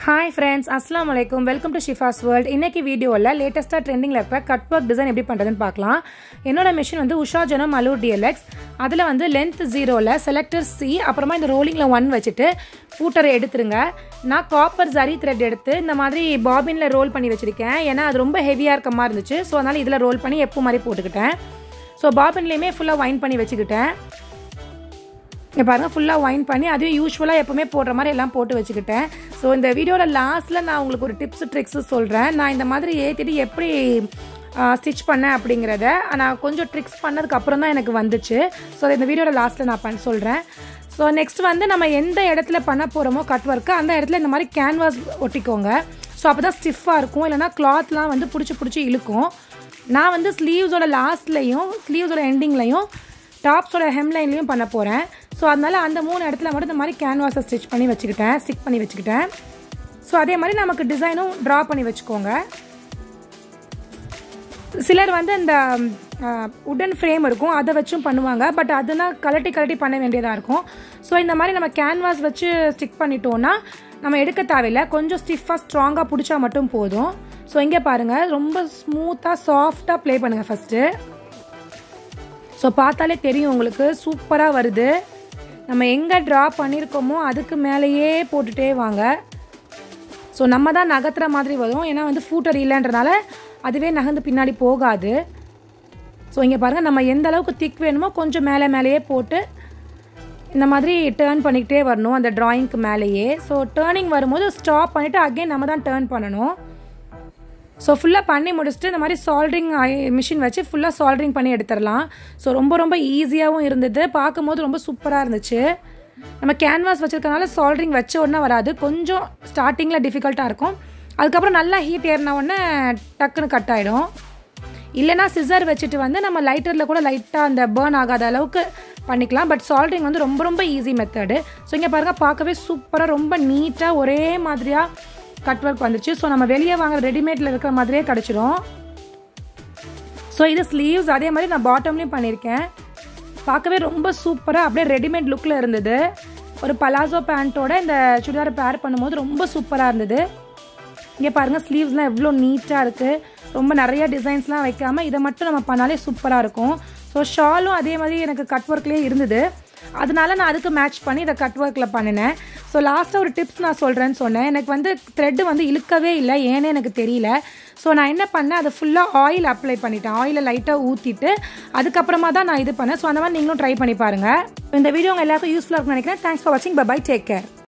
hi friends அஸ்லாம் வலைக்கும் welcome to Shifa's world இன்னைக்கு வீடியோவில் லேட்டஸ்ட்டாக ட்ரெண்டிங்கில் இருக்கிற கட் ஒர்க் டிசைன் எப்படி பண்ணுறதுன்னு பார்க்கலாம் என்னோட மிஷின் வந்து உஷா ஜனம் அலூர் டிஎல்எக்ஸ் அதில் வந்து லென்த் ஜீரோவில் செலக்டர் சி அப்புறமா இந்த ரோலிங்கில் ஒன் வச்சுட்டு பூட்டரை எடுத்துருங்க நான் காப்பர் ஜரி த்ரெட் எடுத்து இந்த மாதிரி பாபினில் ரோல் பண்ணி வச்சுருக்கேன் ஏன்னா அது ரொம்ப ஹெவியாக இருக்க மாதிரி இருந்துச்சு ஸோ அதனால் இதில் ரோல் பண்ணி எப்போ மாதிரி போட்டுக்கிட்டேன் ஸோ பாபின்லேயுமே ஃபுல்லாக வைன் பண்ணி வச்சுக்கிட்டேன் இங்கே பாருங்கள் ஃபுல்லாக வைன் பண்ணி அதுவும் யூஸ்வலாக எப்போவுமே போடுற மாதிரி எல்லாம் போட்டு வச்சுக்கிட்டேன் ஸோ இந்த வீடியோவில் லாஸ்ட்டில் நான் உங்களுக்கு ஒரு டிப்ஸ் ட்ரிக்ஸு சொல்கிறேன் நான் இந்த மாதிரி ஏற்றிட்டு எப்படி ஸ்டிச் பண்ணேன் அப்படிங்கிறத நான் கொஞ்சம் ட்ரிக்ஸ் பண்ணதுக்கு அப்புறம் தான் எனக்கு வந்துச்சு ஸோ இந்த வீடியோவில் லாஸ்ட்டில் நான் பண்ண சொல்கிறேன் ஸோ நெக்ஸ்ட் வந்து நம்ம எந்த இடத்துல பண்ண போகிறோமோ கட் ஒர்க்கு அந்த இடத்துல இந்த மாதிரி கேன்வாஸ் ஒட்டிக்கோங்க ஸோ அப்போ தான் ஸ்டிஃபாக இருக்கும் இல்லைனா கிளாத்லாம் வந்து பிடிச்சி பிடிச்சி இழுக்கும் நான் வந்து ஸ்லீவ்ஸோட லாஸ்ட்லேயும் ஸ்லீவ்ஸோட எண்டிங்லையும் டாப்ஸோட ஹெம்லைன்லையும் பண்ண போகிறேன் ஸோ அதனால் அந்த மூணு இடத்துல மட்டும் இந்த மாதிரி கேன்வாஸை ஸ்டிச் பண்ணி வச்சுக்கிட்டேன் ஸ்டிக் பண்ணி வச்சுக்கிட்டேன் ஸோ அதே மாதிரி நமக்கு டிசைனும் ட்ரா பண்ணி வச்சுக்கோங்க சிலர் வந்து இந்த உடன் ஃப்ரேம் இருக்கும் அதை வச்சும் பண்ணுவாங்க பட் அதுனா கலட்டி கலட்டி பண்ண வேண்டியதாக இருக்கும் ஸோ இந்த மாதிரி நம்ம கேன்வாஸ் வச்சு ஸ்டிக் பண்ணிட்டோன்னா நம்ம எடுக்க தேவையில்லை கொஞ்சம் ஸ்டிஃபாக ஸ்ட்ராங்காக பிடிச்சா மட்டும் போதும் ஸோ இங்கே பாருங்கள் ரொம்ப ஸ்மூத்தாக சாஃப்டாக ப்ளே பண்ணுங்கள் ஃபஸ்ட்டு ஸோ பார்த்தாலே தெரியும் உங்களுக்கு சூப்பராக வருது நம்ம எங்கே ட்ரா பண்ணியிருக்கோமோ அதுக்கு மேலேயே போட்டுகிட்டே வாங்க ஸோ நம்ம தான் நகர்த்துற மாதிரி வரும் ஏன்னா வந்து ஃபூட்டர் இல்லைன்றனால அதுவே நகர்ந்து பின்னாடி போகாது ஸோ இங்கே பாருங்கள் நம்ம எந்த அளவுக்கு திக் வேணுமோ கொஞ்சம் மேலே மேலேயே போட்டு இந்த மாதிரி டேர்ன் பண்ணிக்கிட்டே வரணும் அந்த ட்ராயிங்க்கு மேலேயே ஸோ டேர்னிங் வரும்போது ஸ்டாப் பண்ணிவிட்டு அகெயின் நம்ம தான் டேர்ன் பண்ணணும் ஸோ ஃபுல்லாக பண்ணி முடிச்சுட்டு இந்த மாதிரி சால்ட்ரிங் மிஷின் வச்சு ஃபுல்லாக சால்ட்ரிங் பண்ணி எடுத்துடலாம் ஸோ ரொம்ப ரொம்ப ஈஸியாகவும் இருந்தது பார்க்கும்போது ரொம்ப சூப்பராக இருந்துச்சு நம்ம கேன்வாஸ் வச்சுருக்கனால சால்ட்ரிங் வச்ச உடனே வராது கொஞ்சம் ஸ்டார்டிங்கில் டிஃபிகல்ட்டாக இருக்கும் அதுக்கப்புறம் நல்லா ஹீட் ஏறின உடனே டக்குன்னு கட் ஆகிடும் இல்லைனா சிசர் வச்சுட்டு வந்து நம்ம லைட்டரில் கூட லைட்டாக அந்த பேர்ன் ஆகாத அளவுக்கு பண்ணிக்கலாம் பட் சால்ட்ரிங் வந்து ரொம்ப ரொம்ப ஈஸி மெத்தடு ஸோ இங்கே பாருங்கள் பார்க்கவே சூப்பராக ரொம்ப நீட்டாக ஒரே மாதிரியாக கட் ஒர்க் வந்துச்சு ஸோ நம்ம வெளியே வாங்குற ரெடிமேடில் இருக்கிற மாதிரியே கிடச்சிரும் ஸோ இது ஸ்லீவ்ஸ் அதே மாதிரி நான் பாட்டம்லேயும் பண்ணியிருக்கேன் பார்க்கவே ரொம்ப சூப்பராக அப்படியே ரெடிமேட் லுக்கில் இருந்தது ஒரு பலாசோ பேண்ட்டோட இந்த சுடிதாரை பேர் பண்ணும்போது ரொம்ப சூப்பராக இருந்தது இங்கே பாருங்கள் ஸ்லீவ்ஸ்லாம் எவ்வளோ நீட்டாக இருக்குது ரொம்ப நிறைய டிசைன்ஸ்லாம் வைக்காமல் இதை மட்டும் நம்ம பண்ணாலே சூப்பராக இருக்கும் ஸோ ஷாலும் அதே மாதிரி எனக்கு கட் ஒர்க்லேயே இருந்தது அதனால நான் அதுக்கு மேட்ச் பண்ணி இதை கட் ஒர்க்கில் பண்ணினேன் ஸோ லாஸ்ட்டாக ஒரு டிப்ஸ் நான் சொல்கிறேன்னு சொன்னேன் எனக்கு வந்து த்ரெட்டு வந்து இழுக்கவே இல்லை ஏன்னு எனக்கு தெரியல ஸோ நான் என்ன பண்ணேன் அதை ஃபுல்லாக ஆயில் அப்ளை பண்ணிட்டேன் ஆயிலை லைட்டாக ஊற்றிட்டு அதுக்கப்புறமா தான் நான் இது பண்ணேன் ஸோ அந்த மாதிரி நீங்களும் ட்ரை பண்ணி பாருங்கள் இந்த வீடியோ உங்கள் எல்லாருக்கும் யூஸ்ஃபுல்லாக இருக்கும்னு நினைக்கிறேன் தேங்க்ஸ் ஃபார் வாட்சிங் பை பை டேக் கேர்